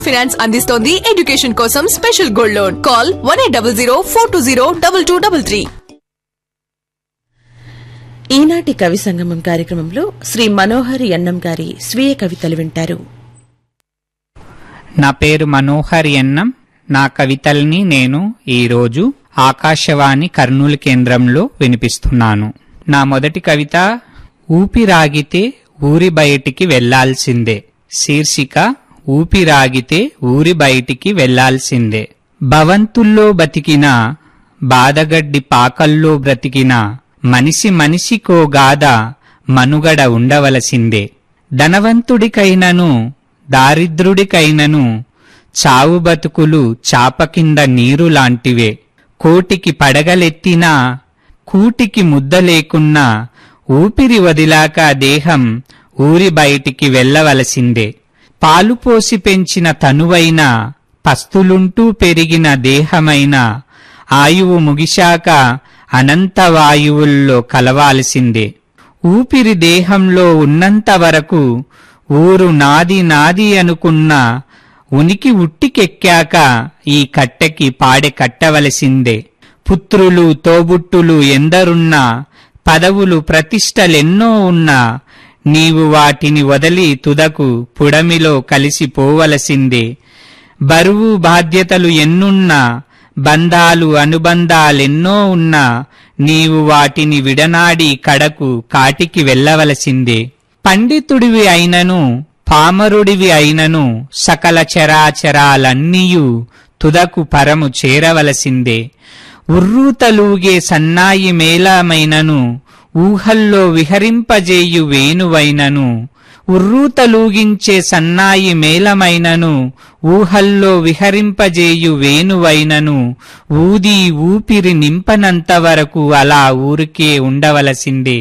finance అందిస్తోంది education కోసం special gold loan call one eight double zero four two zero double two double three ఈనాటి కవి సంగమం కార్యక్రమంలో శ్రీ మనోహర్ ఎన్నం గారి స్వీయ కవితలు వింటారు నా పేరు మనోహర్ ఎన్నం నా కవితల్ని నేను ఈరోజు ఆకాశవాణి కర్నూలు కేంద్రంలో వినిపిస్తున్నాను నా మొదటి కవిత ఊపిరాగితే ఊరి బయటికి వెళ్లాల్సిందే శీర్షిక ఊపిరాగితే ఊరి బయటికి వెళ్లాల్సిందే భవంతుల్లో బతికిన బాదగడ్డి పాకల్లో బ్రతికిన మనిషి మనిషికో గాథ మనుగడ ఉండవలసిందే ధనవంతుడికైనను దారిద్రుడికైనను చావు బతుకులు చాప కింద నీరు లాంటివే కోటికి పడగలెత్తినా కూటికి ముద్ద లేకున్నా ఊపిరి వదిలాక దేహం ఊరి బయటికి వెళ్ళవలసిందే పాలు పోసి పెంచిన తనువైన పస్తులుంటూ పెరిగిన దేహమైన ఆయువు ముగిశాక అనంత వాయువుల్లో కలవాల్సిందే ఊపిరి దేహంలో ఉన్నంత వరకు ఊరు నాది నాది అనుకున్న ఉనికి ఉట్టికెక్కాక ఈ కట్టెకి పాడె కట్టవలసిందే పుత్రులు తోబుట్టులు ఎందరున్నా పదవులు ప్రతిష్టలెన్నో ఉన్నా నీవు వాటిని వదిలి తుదకు పుడమిలో కలిసిపోవలసిందే బరువు బాధ్యతలు ఎన్నున్నా బంధాలు అనుబంధాలెన్నో ఉన్నా నీవు వాటిని విడనాడి కడకు కాటికి వెళ్ళవలసిందే పండితుడివి అయినను పామరుడివి అయినను సకల చరాచరాలన్నీయు తుదకు పరము చేరవలసిందే ఉర్రూతలూగే సన్నాయి మేళమైనను ఊహల్లో విహరింపజేయు వేణువైనను ఉర్రూతలూగించే సన్నాయి మేళమైనను ఊహల్లో విహరింపజేయు వేణువైనను ఊది ఊపిరి నింపనంత వరకు అలా ఊరికే ఉండవలసిందే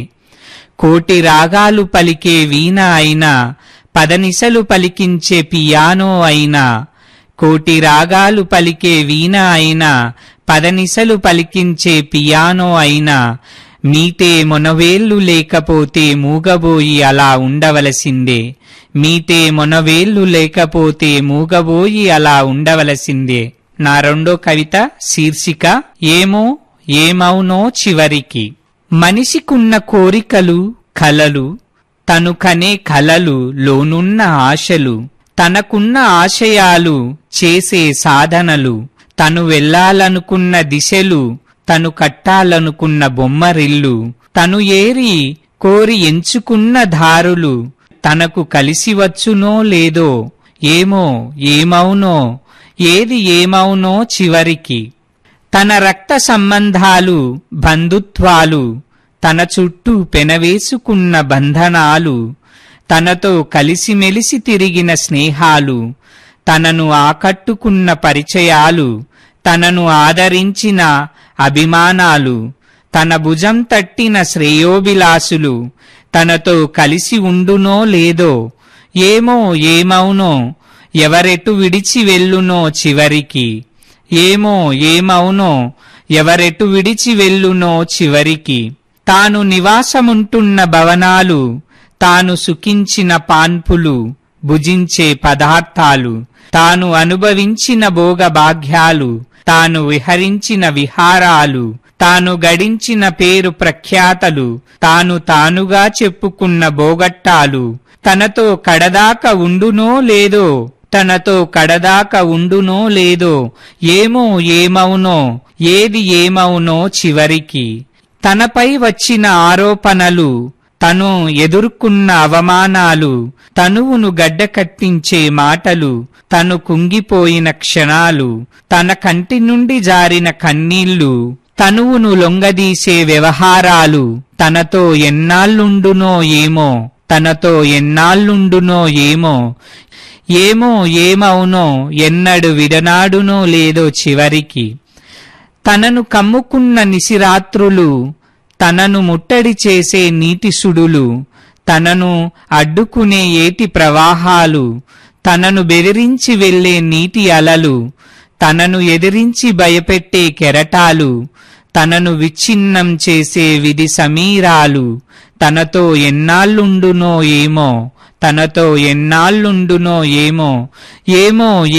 కోటి రాగాలు పలికే వీణ అయినా పదనిసలు పలికించే పియానో అయినా కోటి రాగాలు పలికే వీణ అయినా పదనిసలు పలికించే పియానో అయినా మీతే మొనవేళ్లు లేకపోతే మూగబోయి అలా ఉండవలసిందే మీతే మొనవేళ్లు లేకపోతే మూగబోయి అలా ఉండవలసిందే నా రెండో కవిత శీర్షిక ఏమో ఏమౌనో చివరికి మనిషికున్న కోరికలు కలలు తను కనే కలలు లోనున్న ఆశలు తనకున్న ఆశయాలు చేసే సాధనలు తను వెళ్ళాలనుకున్న దిశలు తను కట్టాలనుకున్న బొమ్మరిల్లు తను ఏరి కోరి ఎంచుకున్న దారులు తనకు కలిసి వచ్చునో లేదో ఏమో ఏమౌనో ఏది ఏమౌనో చివరికి తన రక్త సంబంధాలు బంధుత్వాలు తన చుట్టూ పెనవేసుకున్న బంధనాలు తనతో కలిసిమెలిసి తిరిగిన స్నేహాలు తనను ఆకట్టుకున్న పరిచయాలు తనను ఆదరించిన అభిమానాలు తన భుజం తట్టిన శ్రేయోభిలాసులు తనతో కలిసి ఉండునో లేదో ఏమో ఏమౌనో ఎవరెటు విడిచి వెళ్ళునో చివరికి ఏమో ఏమౌనో ఎవరెటు విడిచి వెళ్ళునో చివరికి తాను నివాసముంటున్న భవనాలు తాను సుఖించిన పాన్పులు భుజించే పదార్థాలు తాను అనుభవించిన భోగ భాగ్యాలు తాను విహరించిన విహారాలు తాను గడించిన పేరు ప్రఖ్యాతలు తాను తానుగా చెప్పుకున్న బోగట్టాలు తనతో కడదాక ఉండునో లేదో తనతో కడదాక ఉండునో లేదో ఏమో ఏమౌనో ఏది ఏమౌనో చివరికి తనపై వచ్చిన ఆరోపణలు తను ఎదుర్కొన్న అవమానాలు తనువును గడ్డకట్టించే మాటలు తను కుంగిపోయిన క్షణాలు తన కంటి నుండి జారిన కన్నీళ్లు తనువును లొంగదీసే వ్యవహారాలు తనతో ఎన్నాళ్ళుండునో ఏమో తనతో ఎన్నాళ్ళుండునో ఏమో ఏమో ఏమవునో ఎన్నడు విడనాడునో లేదో చివరికి తనను కమ్ముకున్న నిసిరాత్రులు తనను ముట్టడి చేసే నీటి సుడులు తనను అడ్డుకునే ఏటి ప్రవాహాలు తనను బెదిరించి వెళ్లే నీటి అలలు తనను ఎదిరించి భయపెట్టే కెరటాలు తనను విచ్ఛిన్నం చేసే విధి సమీరాలు తనతో ఎన్నాళ్ళుండునో ఏమో తనతో ఎన్నాళ్ళుండునో ఏమో ఏమో